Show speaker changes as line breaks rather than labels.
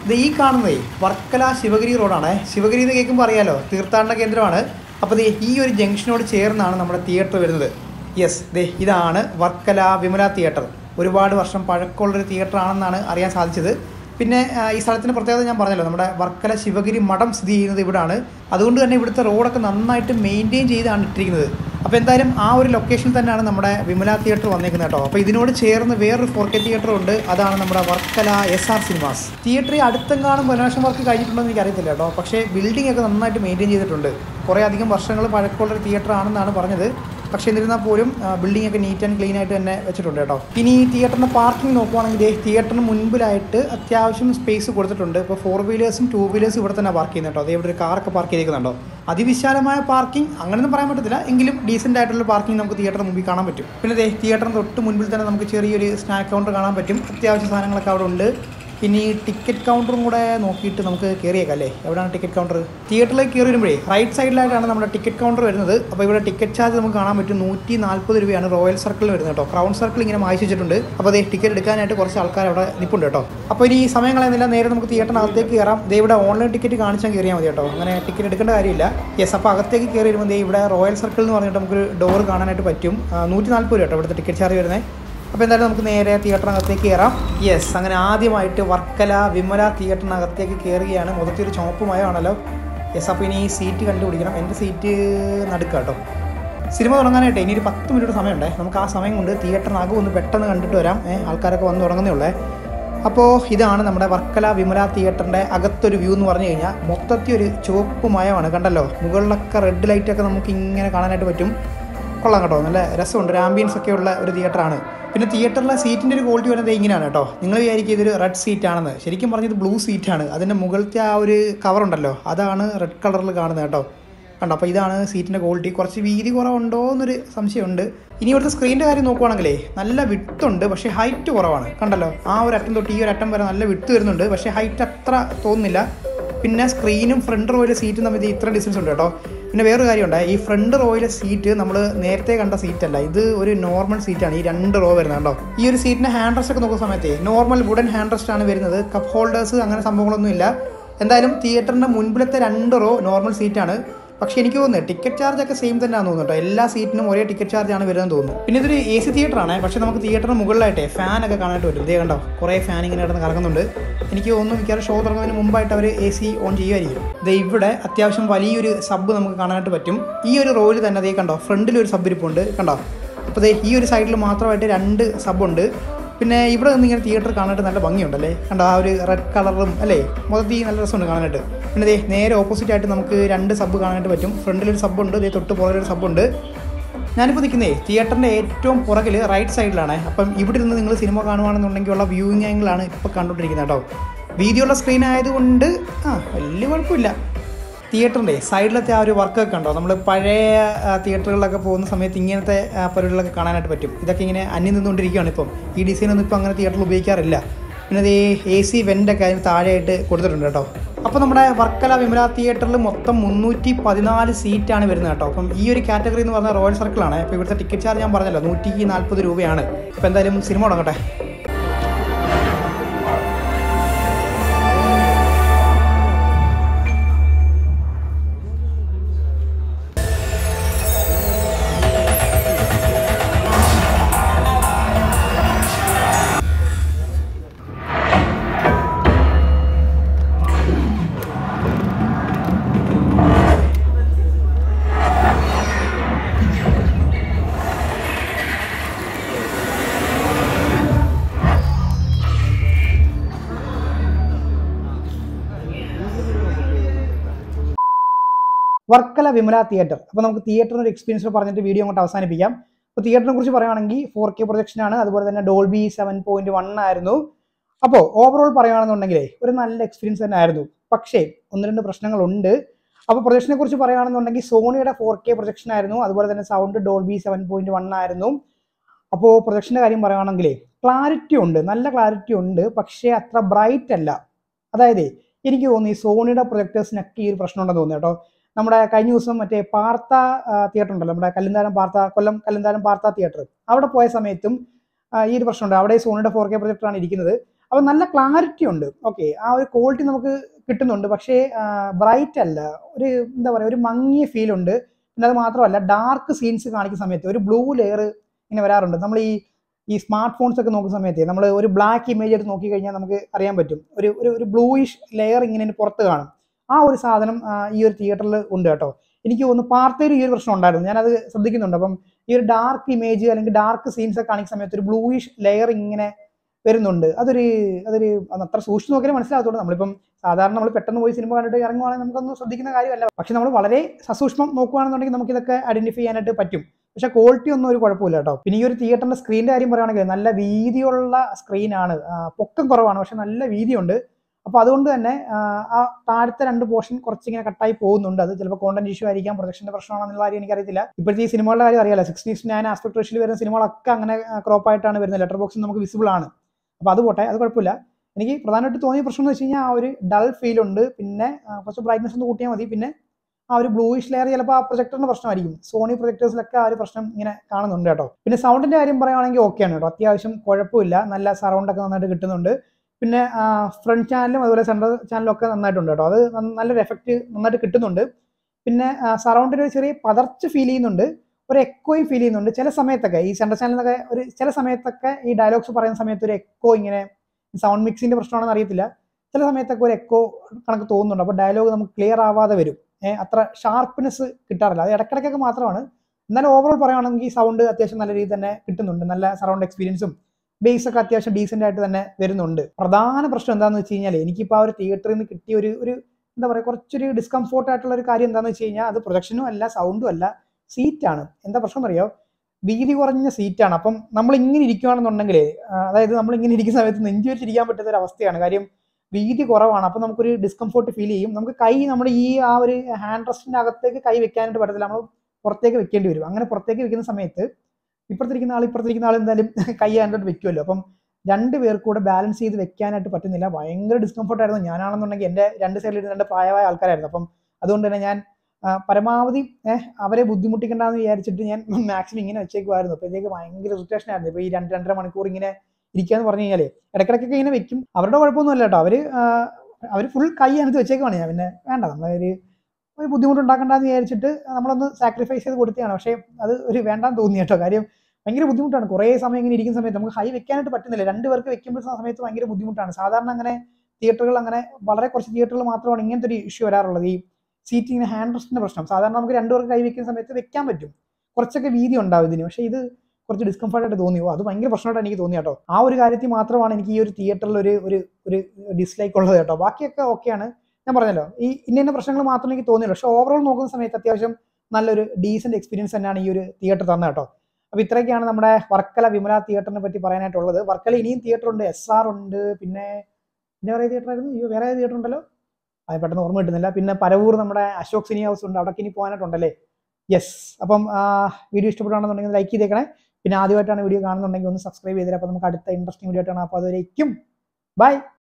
ഇത് ഈ കാണുന്നതേ വർക്കല ശിവഗിരി റോഡാണ് ശിവഗിരി എന്ന് കേൾക്കുമ്പോൾ അറിയാലോ തീർത്ഥാടന കേന്ദ്രമാണ് അപ്പോൾ ദേ ഈ ഒരു ജംഗ്ഷനോട് ചേർന്നാണ് നമ്മുടെ തിയേറ്റർ വരുന്നത് യെസ് ദേ ഇതാണ് വർക്കല വിമല തിയേറ്റർ ഒരുപാട് വർഷം പഴക്കമുള്ളൊരു തിയേറ്റർ ആണെന്നാണ് അറിയാൻ സാധിച്ചത് പിന്നെ ആ, ഈ സ്ഥലത്തിൻ്റെ പ്രത്യേകത ഞാൻ പറഞ്ഞല്ലോ നമ്മുടെ വർക്കല ശിവഗിരി മഠം സ്ഥിതി ചെയ്യുന്നത് ഇവിടാണ് അതുകൊണ്ട് തന്നെ ഇവിടുത്തെ റോഡൊക്കെ നന്നായിട്ട് മെയിൻറ്റെയിൻ ചെയ്താണ് ഇട്ടിരിക്കുന്നത് അപ്പോൾ എന്തായാലും ആ ഒരു ലൊക്കേഷനിൽ തന്നെയാണ് നമ്മുടെ വിമല തിയേറ്റർ വന്നേക്കുന്നത് കേട്ടോ അപ്പോൾ ഇതിനോട് ചേർന്ന് വേറൊരു ഫോർ കെ തിയേറ്റർ ഉണ്ട് അതാണ് നമ്മുടെ വർക്കല എസ് ആർ സിനിമാസ് തിയേറ്ററിൽ അടുത്തെങ്ങാനും റെനോവേഷൻ വർക്ക് കഴിഞ്ഞിട്ടുണ്ടോ എന്ന് എനിക്കറിയത്തില്ല കേട്ടോ പക്ഷേ ബിൽഡിംഗ് ഒക്കെ നന്നായിട്ട് മെയിൻറ്റെയിൻ ചെയ്തിട്ടുണ്ട് കുറേ അധികം വർഷങ്ങൾ പഴക്കമുള്ളൊരു തിയേറ്റർ ആണെന്നാണ് പറഞ്ഞത് പക്ഷേ എന്നിരുന്നാൽ പോലും ബിൽഡിംഗ് ഒക്കെ നീറ്റ് ആൻഡ് ക്ലീൻ ആയിട്ട് തന്നെ വെച്ചിട്ടുണ്ട് കേട്ടോ ഇനി ഈ തിയേറ്ററിൻ്റെ പാർക്കിംഗ് നോക്കുവാണെങ്കിൽ ദേ തിയേറ്ററിന് മുൻപിലായിട്ട് അത്യാവശ്യം സ്പേസ് കൊടുത്തിട്ടുണ്ട് ഇപ്പോൾ ഫോർ വീലേഴ്സും ടൂ വീലേഴ്സും ഇവിടെ തന്നെ പാർക്ക് ചെയ്യുന്നുണ്ടോ അതേ ഇവിടെ ഒരു കാറൊക്കെ പാർക്ക് ചെയ്തേക്കുന്നുണ്ടോ അതിവിശാലമായ പാർക്കിംഗ് അങ്ങനെയൊന്നും പറയാൻ പറ്റത്തില്ല എങ്കിലും ഡീസൻ്റ് ആയിട്ടുള്ള പാർക്കിംഗ് നമുക്ക് തിയേറ്ററിന് മുമ്പിൽ കാണാൻ പറ്റും പിന്നെ ദേ തിയേറ്ററിന് തൊട്ട് മുൻപിൽ തന്നെ നമുക്ക് ചെറിയൊരു സ്നാക്ക് കൗണ്ടർ കാണാൻ പറ്റും അത്യാവശ്യ സാധനങ്ങളൊക്കെ അവിടെ ഉണ്ട് ഇനി ടിക്കറ്റ് കൗണ്ടറും കൂടെ നോക്കിയിട്ട് നമുക്ക് കയറിയേക്കാം അല്ലേ എവിടെയാണ് ടിക്കറ്റ് കൗണ്ടർ തിയേറ്ററിലേക്ക് കയറി വരുമ്പോഴേ റൈറ്റ് സൈഡിലായിട്ടാണ് നമ്മുടെ ടിക്കറ്റ് കൗണ്ടർ വരുന്നത് അപ്പോൾ ഇവിടെ ടിക്കറ്റ് ചാർജ് നമുക്ക് കാണാൻ പറ്റും നൂറ്റി നാൽപ്പത് രൂപയാണ് റോയൽ സർക്കിളിൽ വരുന്നത് കേട്ടോ ക്രൗൺ സർക്കിൾ ഇങ്ങനെ മായ്ച്ചു വെച്ചിട്ടുണ്ട് അപ്പോൾ അതേ ടിക്കറ്റ് എടുക്കാനായിട്ട് കുറച്ച് ആൾക്കാർ അവിടെ നിൽപ്പുണ്ട് കേട്ടോ അപ്പോൾ ഇനി ഈ സമയം കളയുന്നില്ല നേരെ നമുക്ക് തിയേറ്ററിനകത്തേക്ക് കയറാം ദേ ഇവിടെ ഓൺലൈൻ ടിക്കറ്റ് കാണിച്ചാൽ കയറിയാൽ മതി കേട്ടോ അങ്ങനെ ടിക്കറ്റ് എടുക്കേണ്ട കാര്യമില്ല യെസ് അപ്പോൾ അകത്തേക്ക് കയറി വരുമ്പോൾ ദേ ഇവിടെ റോയൽ സർക്കിൾ എന്ന് പറഞ്ഞിട്ട് നമുക്കൊരു ഡോർ കാണാനായിട്ട് പറ്റും നൂറ്റി നാൽപ്പത് രൂപ കേട്ടോ ഇവിടുത്തെ ടിക്കറ്റ് ചാർജ് വരുന്നത് അപ്പോൾ എന്തായാലും നമുക്ക് നേരെ തിയേറ്ററിനകത്തേക്ക് കയറാം യെസ് അങ്ങനെ ആദ്യമായിട്ട് വർക്കല വിമല തിയേറ്ററിനകത്തേക്ക് കയറുകയാണ് മൊത്തത്തിൽ ഒരു ചുവപ്പുമയമാണല്ലോ യെസ് അപ്പോൾ ഇനി സീറ്റ് കണ്ടുപിടിക്കണം എൻ്റെ സീറ്റ് നടുക്കാം കേട്ടോ സിനിമ തുടങ്ങാനായിട്ട് ഇനി ഒരു പത്ത് മിനിറ്റ് സമയമുണ്ടേ നമുക്ക് ആ സമയം കൊണ്ട് തിയേറ്ററിനകം ഒന്ന് പെട്ടെന്ന് കണ്ടിട്ട് വരാം ഏ, ആൾക്കാരൊക്കെ വന്ന് തുടങ്ങുന്നേ ഉള്ളേ അപ്പോൾ ഇതാണ് നമ്മുടെ വർക്കല വിമല തിയേറ്ററിൻ്റെ അകത്തൊരു വ്യൂ എന്ന് പറഞ്ഞു കഴിഞ്ഞാൽ മൊത്തത്തിൽ ഒരു ചുവപ്പ് മയമാണ് കണ്ടല്ലോ മുകളിലൊക്കെ റെഡ് ലൈറ്റൊക്കെ നമുക്ക് ഇങ്ങനെ കാണാനായിട്ട് പറ്റും കൊള്ളാം കേട്ടോ നല്ല രസമുണ്ട് ഒരു ആംബിയൻസ് ഒക്കെ ഉള്ള ഒരു തിയേറ്ററാണ് പിന്നെ തിയേറ്ററിലെ സീറ്റിൻ്റെ ഒരു ക്വാളിറ്റി വരുന്നത് ഇങ്ങനെയാണ് കേട്ടോ നിങ്ങൾ വിചാരിക്കും ഇതൊരു റെഡ് സീറ്റ് ആണെന്ന് ശരിക്കും പറഞ്ഞത് ബ്ലൂ സീറ്റാണ് അതിൻ്റെ മുകളിലത്തെ ആ ഒരു കവർ ഉണ്ടല്ലോ അതാണ് റെഡ് കളറിൽ കാണുന്നത് കേട്ടോ കണ്ടോ അപ്പോൾ ഇതാണ് സീറ്റിൻ്റെ ക്വാളിറ്റി കുറച്ച് വീതി കുറവുണ്ടോ എന്നൊരു സംശയമുണ്ട് ഇനി ഇവിടുത്തെ സ്ക്രീനിൻ്റെ കാര്യം നോക്കുവാണെങ്കിലേ നല്ല വിട്ടുണ്ട് പക്ഷേ ഹൈറ്റ് കുറവാണ് കണ്ടല്ലോ ആ ഒരു അറ്റം തൊട്ട് ഈ ഒരു അറ്റം വരെ നല്ല വിട്ട് വരുന്നുണ്ട് പക്ഷേ ഹൈറ്റ് അത്ര തോന്നുന്നില്ല പിന്നെ സ്ക്രീനും ഫ്രണ്ട് റോയിലെ സീറ്റും തമ്മിൽ ഇത് ഇത്ര ഡിസ്റ്റൻസ് ഉണ്ട് കേട്ടോ പിന്നെ വേറൊരു കാര്യമുണ്ട് ഈ ഫ്രണ്ട് റോയിലെ സീറ്റ് നമ്മൾ നേരത്തെ കണ്ട സീറ്റല്ല ഇത് ഒരു നോർമൽ സീറ്റാണ് ഈ രണ്ട് റോ വരുന്നത് കേട്ടോ ഈ ഒരു സീറ്റിൻ്റെ ഹാൻഡ് റെസ്റ്റ് ഒക്കെ നോക്കുന്ന സമയത്ത് നോർമൽ വുഡൻ ഹാൻഡ് റെസ്റ്റ് ആണ് വരുന്നത് കപ്പ് ഹോൾഡേഴ്സ് അങ്ങനെ സംഭവങ്ങളൊന്നും ഇല്ല എന്തായാലും തിയേറ്ററിൻ്റെ മുൻപിലത്തെ രണ്ട് റോ നോർമൽ സീറ്റാണ് പക്ഷേ എനിക്ക് തോന്നുന്നത് ടിക്കറ്റ് ചാർജ് ഒക്കെ സെയിം തന്നെയാണെന്ന് തോന്നുന്നു കേട്ടോ എല്ലാ സീറ്റിനും ഒരേ ടിക്കറ്റ് ചാർജ് ആണ് വരുന്നത് തോന്നുന്നു പിന്നെ ഇതൊരു എ സി തിയേറ്റർ ആണ് പക്ഷേ നമുക്ക് തിയേറ്ററിന് മുകളിലായിട്ടേ ഫാൻ ഒക്കെ കാണാനായിട്ട് പറ്റും ഇതേ കണ്ടോ കുറേ ഫാൻ ഇങ്ങനെ കിടന്ന് കറങ്ങുന്നുണ്ട് എനിക്ക് തോന്നുന്നു മിക്കവാറും ഷോ തുടങ്ങുന്നതിന് മുമ്പായിട്ട് അവർ എ സി ഓൺ ചെയ്യുമായിരിക്കും ദേ ഇവിടെ അത്യാവശ്യം വലിയൊരു സബ് നമുക്ക് കാണാനായിട്ട് പറ്റും ഈ ഒരു റോയിൽ തന്നെ അതേ കണ്ടോ ഫ്രണ്ടിൽ ഒരു സബ് ഇരിപ്പുണ്ട് കണ്ടോ അപ്പോൾ ദേ ഈ ഒരു സൈഡിൽ മാത്രമായിട്ട് രണ്ട് സബുണ്ട് പിന്നെ ഇവിടെ നിന്ന് ഇങ്ങനെ തിയേറ്റർ കാണാനായിട്ട് നല്ല ഭംഗിയുണ്ടല്ലേ കണ്ടോ ആ ഒരു റെഡ് കളറും അല്ലേ മൊത്തത്തിൽ നല്ല രസമുണ്ട് കാണാനായിട്ട് പിന്നെ ദേ നേരെ ഓപ്പോസിറ്റ് ആയിട്ട് നമുക്ക് രണ്ട് സബ് കാണാനായിട്ട് പറ്റും ഫ്രണ്ടിലൊരു സബ് ഉണ്ട് ദേ തൊട്ട് പുറകിലൊരു സബ് ഉണ്ട് ഞാനിപ്പോൾ നിൽക്കുന്നേ തിയേറ്ററിൻ്റെ ഏറ്റവും പുറകിൽ റൈറ്റ് സൈഡിലാണ് അപ്പം ഇവിടെ നിന്ന് നിങ്ങൾ സിനിമ കാണുവാണെന്നുണ്ടെങ്കിൽ ഉള്ള വ്യൂയിങ് ആംഗിളാണ് ഇപ്പോൾ കണ്ടുകൊണ്ടിരിക്കുന്നത് കേട്ടോ വീതിയുള്ള സ്ക്രീൻ ആയതുകൊണ്ട് ആ വലിയ കുഴപ്പമില്ല തിയേറ്ററിൻ്റെ സൈഡിലത്തെ ആ ഒരു വർക്കൊക്കെ കണ്ടോ നമ്മൾ പഴയ ആ, തിയേറ്ററുകളിലൊക്കെ പോകുന്ന സമയത്ത് ഇങ്ങനത്തെ ആ, പരിപാടികളൊക്കെ കാണാനായിട്ട് പറ്റും ഇതൊക്കെ ഇങ്ങനെ അന്യം നിന്നുകൊണ്ടിരിക്കുകയാണ് ഇപ്പം ഈ ഡിസൈനൊന്നും ഇപ്പോൾ അങ്ങനെ തിയേറ്ററിൽ ഉപയോഗിക്കാറില്ല പിന്നെ അത് എ സി വെൻ്റൊക്കെ അതിന് താഴെയായിട്ട് കൊടുത്തിട്ടുണ്ട് കേട്ടോ അപ്പോൾ നമ്മുടെ വർക്കല വിമല തിയേറ്ററിൽ മൊത്തം മുന്നൂറ്റി പതിനാല് സീറ്റാണ് വരുന്നത് കേട്ടോ അപ്പം ഈ ഒരു കാറ്റഗറി എന്ന് പറഞ്ഞാൽ റോയൽ സർക്കിളാണ് അപ്പോൾ ഇവിടുത്തെ ടിക്കറ്റ് ചാർജ് ഞാൻ പറഞ്ഞല്ലോ നൂറ്റി നാൽപ്പത് രൂപയാണ് അപ്പോൾ എന്തായാലും സിനിമ തുടങ്ങട്ടെ വർക്കല വിമല തിയേറ്റർ അപ്പോൾ നമുക്ക് തിയേറ്ററിന് ഒരു എക്സ്പീരിയൻസ് പറഞ്ഞിട്ട് വീഡിയോ അങ്ങോട്ട് അവസാനിപ്പിക്കാം അപ്പോൾ തിയേറ്ററിനെ കുറിച്ച് പറയുകയാണെങ്കിൽ ഫോർ കെ പ്രൊജക്ഷൻ ആണ് അതുപോലെ തന്നെ ഡോൾബി സെവൻ പോയിന്റ് വൺ ആയിരുന്നു അപ്പോൾ ഓവറോൾ പറയുകയാണെന്നുണ്ടെങ്കിലേ ഒരു നല്ല എക്സ്പീരിയൻസ് തന്നെ ആയിരുന്നു പക്ഷേ ഒന്ന് രണ്ട് പ്രശ്നങ്ങളുണ്ട് അപ്പോൾ പ്രൊജക്ഷനെ കുറിച്ച് പറയുകയാണെന്നുണ്ടെങ്കിൽ സോണിയുടെ ഫോർ കെ പ്രൊജക്ഷൻ ആയിരുന്നു അതുപോലെ തന്നെ sound Dolby seven point one ആയിരുന്നു അപ്പോൾ പ്രൊജക്ഷൻ്റെ കാര്യം പറയുകയാണെങ്കിലേ ക്ലാരിറ്റി ഉണ്ട് നല്ല ക്ലാരിറ്റി ഉണ്ട് പക്ഷേ അത്ര ബ്രൈറ്റ് അല്ല അതായത് എനിക്ക് തോന്നുന്നു ഈ സോണിയുടെ പ്രൊജക്ടേഴ്സിനൊക്കെ ഈ ഒരു പ്രശ്നം ഉണ്ടെന്ന് തോന്നുന്നു കേട്ടോ നമ്മുടെ കഴിഞ്ഞ ദിവസം മറ്റേ പാർത്ത തിയേറ്റർ ഉണ്ടല്ലോ നമ്മുടെ കല്ലിന്താനം പാർത്ത കൊല്ലം കല്ലിന്താനം പാർത്ത തിയേറ്റർ അവിടെ പോയ സമയത്തും ആ, ഈ ഒരു പ്രശ്നമുണ്ട് അവിടെ സോണിയുടെ ഫോർ കെ പ്രൊജക്ടറാണ് ഇരിക്കുന്നത് അപ്പോൾ നല്ല ക്ലാരിറ്റി ഉണ്ട് ഓക്കെ ആ ഒരു ക്വാളിറ്റി നമുക്ക് കിട്ടുന്നുണ്ട് പക്ഷേ ബ്രൈറ്റ് അല്ല ഒരു എന്താ പറയുക ഒരു മങ്ങിയ ഫീൽ ഉണ്ട് പിന്നെ അത് മാത്രമല്ല ഡാർക്ക് സീൻസ് കാണിക്കുന്ന സമയത്ത് ഒരു ബ്ലൂ ലെയർ ഇങ്ങനെ വരാറുണ്ട് നമ്മൾ ഈ ഈ സ്മാർട്ട് ഫോൺസ് ഒക്കെ നോക്കുന്ന സമയത്ത് നമ്മൾ ഒരു ബ്ലാക്ക് ഇമേജ് എടുത്ത് നോക്കി കഴിഞ്ഞാൽ നമുക്ക് അറിയാൻ പറ്റും ഒരു ഒരു ഒരു ബ്ലൂയിഷ് ലെയർ ഇങ്ങനെ പുറത്ത് കാണും ആ ഒരു സാധനം ആ, ഈ ഒരു തിയേറ്ററിൽ ഉണ്ട് കേട്ടോ എനിക്ക് തോന്നുന്നു പാർത്തയിൽ ഈ ഒരു പ്രശ്നം ഉണ്ടായിരുന്നു ഞാനത് ശ്രദ്ധിക്കുന്നുണ്ട് അപ്പം ഈ ഒരു ഡാർക്ക് ഇമേജ് അല്ലെങ്കിൽ ഡാർക്ക് സീൻസ് ഒക്കെ കാണിക്കുന്ന സമയത്ത് ഒരു ബ്ലൂയിഷ് ലെയർ ഇങ്ങനെ വരുന്നുണ്ട് അതൊരു അതൊരു അത് അത്ര സൂക്ഷിച്ച് നോക്കിയാൽ മനസ്സിലാകത്തുള്ളൂ നമ്മളിപ്പം സാധാരണ നമ്മൾ പെട്ടെന്ന് പോയി സിനിമ കണ്ടിട്ട് ഇറങ്ങുവാണെങ്കിൽ നമുക്കൊന്നും ശ്രദ്ധിക്കുന്ന കാര്യമല്ല പക്ഷെ നമ്മൾ വളരെ സസൂക്ഷ്മം നോക്കുകയാണെന്നുണ്ടെങ്കിൽ നമുക്ക് ഇതൊക്കെ ഐഡന്റിഫൈ ചെയ്യാനായിട്ട് പറ്റും പക്ഷെ ക്വാളിറ്റി ഒന്നും ഒരു കുഴപ്പമില്ല കേട്ടോ പിന്നെ ഈ ഒരു തിയേറ്ററിന്റെ സ്ക്രീനിന്റെ കാര്യം പറയുകയാണെങ്കിൽ നല്ല വീതിയുള്ള സ്ക്രീനാണ് പൊക്കം കുറവാണ് പക്ഷെ നല്ല വീതിയുണ്ട് അപ്പോൾ അതുകൊണ്ട് തന്നെ ആ, ആ താഴത്തെ രണ്ട് പോർഷൻ കുറച്ചിങ്ങനെ കട്ടായി പോകുന്നുണ്ട് അത് ചിലപ്പോൾ കോണ്ടന്റ് ഇഷ്യൂ ആയിരിക്കാം പ്രൊജക്ഷന്റെ പ്രശ്നമാണെന്നുള്ള കാര്യം എനിക്കറിയത്തില്ല ഇപ്പോഴത്തെ ഈ സിനിമകളുടെ കാര്യം അറിയാലോ സിക്സ്റ്റി നയൻ ആസ്പെക്ട് റേഷ്യയിൽ വരുന്ന സിനിമകളൊക്കെ അങ്ങനെ ക്രോപ്പ് ആയിട്ടാണ് വരുന്നത് ലെറ്റർ ബോക്സിൽ നമുക്ക് വിസിബിൾ ആണ് അപ്പോൾ അത് പോട്ടെ അത് കുഴപ്പമില്ല എനിക്ക് പ്രധാനമായിട്ട് തോന്നിയ പ്രശ്നം എന്ന് വെച്ച് കഴിഞ്ഞാൽ ആ ഒരു ഡൾ ഫീൽ ഉണ്ട് പിന്നെ ആ, കുറച്ച് ബ്രൈറ്റ്നസ് ഒന്ന് കൂട്ടിയാൽ മതി പിന്നെ ആ ഒരു ബ്ലൂയിഷ് ലെയർ ചിലപ്പോൾ ആ പ്രൊജക്ടറിന്റെ പ്രശ്നമായിരിക്കും സോണി പ്രൊജക്ടേഴ്സിലൊക്കെ ആ ഒരു പ്രശ്നം ഇങ്ങനെ കാണുന്നുണ്ട് കേട്ടോ പിന്നെ സൗണ്ടിന്റെ കാര്യം പറയുകയാണെങ്കിൽ ഓക്കെയാണ് കേട്ടോ അത്യാവശ്യം കുഴപ്പമില്ല നല്ല സറൗണ്ട് ഒക്കെ നന്നായിട്ട് കിട്ടുന്നുണ്ട് പിന്നെ ഫ്രണ്ട് ചാനലും അതുപോലെ സെൻട്രൽ ചാനലും ഒക്കെ നന്നായിട്ടുണ്ട് കേട്ടോ അത് നന്ന- നല്ലൊരു എഫക്റ്റ് നന്നായിട്ട് കിട്ടുന്നുണ്ട് പിന്നെ സറൗണ്ടിൽ ഒരു ചെറിയ പതർച്ച് ഫീൽ ചെയ്യുന്നുണ്ട് ഒരു എക്കോയും ഫീൽ ചെയ്യുന്നുണ്ട് ചില സമയത്തൊക്കെ ഈ സെൻട്രൽ ചാനലിനൊക്കെ ഒരു ചില സമയത്തൊക്കെ ഈ ഡയലോഗ്സ് പറയുന്ന സമയത്ത് ഒരു എക്കോ ഇങ്ങനെ സൗണ്ട് മിക്സിന്റെ പ്രശ്നമാണെന്ന് അറിയത്തില്ല ചില സമയത്തൊക്കെ ഒരു എക്കോ കണക്ക് തോന്നുന്നുണ്ട് അപ്പോൾ ഡയലോഗ് നമുക്ക് ക്ലിയർ ആവാതെ വരും ഏഹ് അത്ര ഷാർപ്പ്നെസ് കിട്ടാറില്ല അത് ഇടയ്ക്കിടയ്ക്കൊക്കെ മാത്രമാണ് എന്നാലും ഓവറോൾ പറയുകയാണെങ്കിൽ സൗണ്ട് അത്യാവശ്യം നല്ല രീതിയിൽ തന്നെ കിട്ടുന്നുണ്ട് നല്ല സറൗണ്ട് എക്സ്പീരിയൻസും ബേസ് ഒക്കെ അത്യാവശ്യം ഡീസെന്റ് ആയിട്ട് തന്നെ വരുന്നുണ്ട് പ്രധാന പ്രശ്നം എന്താണെന്ന് വെച്ച് കഴിഞ്ഞാൽ എനിക്കിപ്പോൾ ആ ഒരു തിയേറ്ററിൽ നിന്ന് കിട്ടിയ ഒരു ഒരു എന്താ പറയുക കുറച്ചൊരു ഡിസ്കംഫോർട്ട് ആയിട്ടുള്ള ഒരു കാര്യം എന്താണെന്ന് വെച്ച് കഴിഞ്ഞാൽ അത് പ്രൊജക്ഷനും അല്ല സൗണ്ടും അല്ല സീറ്റാണ് എന്താ പ്രശ്നം എന്നറിയോ വീതി കുറഞ്ഞ സീറ്റാണ് അപ്പം നമ്മൾ ഇങ്ങനെ ഇരിക്കുകയാണെന്നുണ്ടെങ്കിൽ അതായത് നമ്മൾ ഇങ്ങനെ ഇരിക്കുന്ന സമയത്ത് നെഞ്ചു വെച്ചിരിക്കാൻ പറ്റുന്ന ഒരു അവസ്ഥയാണ് കാര്യം വീതി കുറവാണ് അപ്പം നമുക്കൊരു ഡിസ്കംഫോർട്ട് ഫീൽ ചെയ്യും നമുക്ക് കൈ നമ്മുടെ ഈ ആ ഒരു ഹാൻഡ് റെസ്റ്റിന്റെ അകത്തേക്ക് കൈ വെക്കാനായിട്ട് പറ്റത്തില്ല നമ്മൾ പുറത്തേക്ക് വെക്കേണ്ടി വരും അങ്ങനെ പുറത്തേക്ക് വെക്കുന്ന സമയത്ത് ഇപ്പുറത്തിരിക്കുന്ന ആൾ ഇപ്പുറത്തിരിക്കുന്ന ആൾ എന്തായാലും കൈ അതിനോട്ട് വെക്കുമല്ലോ അപ്പം രണ്ട് പേർക്ക് കൂടെ ബാലൻസ് ചെയ്ത് വെക്കാനായിട്ട് പറ്റുന്നില്ല ഭയങ്കര ഡിസ്കംഫോർട്ട് ആയിരുന്നു ഞാനാണെന്നുണ്ടെങ്കിൽ എൻ്റെ രണ്ട് സൈഡിൽ രണ്ട് പ്രായമായ ആൾക്കാരായിരുന്നു അപ്പം അതുകൊണ്ട് തന്നെ ഞാൻ ആ, പരമാവധി ഏഹ് അവരെ ബുദ്ധിമുട്ടിക്കണ്ടെന്ന് വിചാരിച്ചിട്ട് ഞാൻ മാക്സിമം ഇങ്ങനെ വെച്ചേക്കുമായിരുന്നു അപ്പോഴത്തേക്ക് ഭയങ്കര ഇറിറ്റേഷൻ ആയിരുന്നു ഇപ്പോൾ ഈ രണ്ട് രണ്ടര മണിക്കൂർ ഇങ്ങനെ ഇരിക്കാന്ന് പറഞ്ഞു കഴിഞ്ഞാൽ ഇടയ്ക്കിടയ്ക്കൊക്കെ ഇങ്ങനെ വെക്കും അവരുടെ കുഴപ്പമൊന്നുമല്ല കേട്ടോ അവർ അവർ ഫുൾ കൈ അതിനകത്ത് വെച്ചേക്കുവാണ് ഞാൻ പിന്നെ വേണ്ട നമ്മളൊരു ഒരു ബുദ്ധിമുട്ടുണ്ടാക്കണ്ടെന്ന് വിചാരിച്ചിട്ട് നമ്മളൊന്ന് സാക്രിഫൈസ് ചെയ്ത് കൊടുത്തതാണ് പക്ഷേ അത് ഒരു വേണ്ടാന്ന് തോന്നി കേട്ടോ കാര്യം ഭയങ്കര ബുദ്ധിമുട്ടാണ് കുറേ സമയം ഇങ്ങനെ ഇരിക്കുന്ന സമയത്ത് നമുക്ക് ഹൈ വെക്കാനായിട്ട് പറ്റുന്നില്ല രണ്ട് പേർക്ക് വെക്കുമ്പോൾ സമയത്ത് ഭയങ്കര ബുദ്ധിമുട്ടാണ് സാധാരണ അങ്ങനെ തിയേറ്ററുകൾ അങ്ങനെ വളരെ കുറച്ച് തിയേറ്ററുകൾ മാത്രമാണ് ഇങ്ങനത്തെ ഒരു ഇഷ്യൂ വരാറുള്ളത് ഈ സീറ്റിങ്ങിന് ഹാൻഡ് റെസ്റ്റിന്റെ പ്രശ്നം സാധാരണ നമുക്ക് രണ്ടു പേർക്ക് കൈ വെക്കുന്ന സമയത്ത് വെക്കാൻ പറ്റും കുറച്ചൊക്കെ വീതി ഉണ്ടാവും ഇതിന് പക്ഷേ ഇത് കുറച്ച് ഡിസ്കംഫർട്ട് ആയിട്ട് തോന്നി ഓ അത് ഭയങ്കര പ്രശ്നമായിട്ട് എനിക്ക് തോന്നി കേട്ടോ ആ ഒരു കാര്യത്തിൽ മാത്രമാണ് എനിക്ക് ഈ ഒരു തിയേറ്ററിൽ ഒരു ഒരു ഒരു ഡിസ്ലൈക്ക് ഉള്ളത് കേട്ടോ ബാക്കിയൊക്കെ ഓക്കെയാണ് ഞാൻ പറഞ്ഞല്ലോ ഈ ഇന്ന ഇന്ന പ്രശ്നങ്ങൾ മാത്രമേ എനിക്ക് തോന്നിയുള്ളൂ പക്ഷേ ഓവറോൾ നോക്കുന്ന സമയത്ത് അത്യാവശ്യം നല്ലൊരു ഡീസന്റ് എക്സ്പീരിയൻസ് തന്നെയാണ് ഈ ഒരു തിയേറ്റർ തന്നെ കേട്ടോ അപ്പോൾ ഇത്രയൊക്കെയാണ് നമ്മുടെ വർക്കല വിമല തിയേറ്ററിനെ പറ്റി പറയാനായിട്ടുള്ളത് വർക്കല ഇനിയും തിയേറ്റർ ഉണ്ട് എസ് ആർ ഉണ്ട് പിന്നെ പിന്നെ വേറെ തിയേറ്റർ ആയിരുന്നു അയ്യോ വേറെ തിയേറ്റർ ഉണ്ടല്ലോ അത് പെട്ടെന്ന് ഓർമ്മ കിട്ടുന്നില്ല പിന്നെ പരവൂർ നമ്മുടെ അശോക് സിനി ഹൗസ് ഉണ്ട് അവിടേക്ക് ഇനി പോകാനായിട്ടുണ്ടല്ലേ യെസ് അപ്പം വീഡിയോ ഇഷ്ടപ്പെടുകയാണെന്നുണ്ടെങ്കിൽ ലൈക്ക് ചെയ്തേക്കണേ പിന്നെ ആദ്യമായിട്ടാണ് വീഡിയോ കാണുന്നുണ്ടെങ്കിൽ ഒന്ന് സബ്സ്ക്രൈബ് ചെയ്തേരാം അപ്പോൾ നമുക്ക് അടുത്ത ഇൻട്രസ്റ്റിംഗ് വീഡിയോ ആയിട്ടാണ് അപ്പോൾ അതുവരേക്കും ബൈ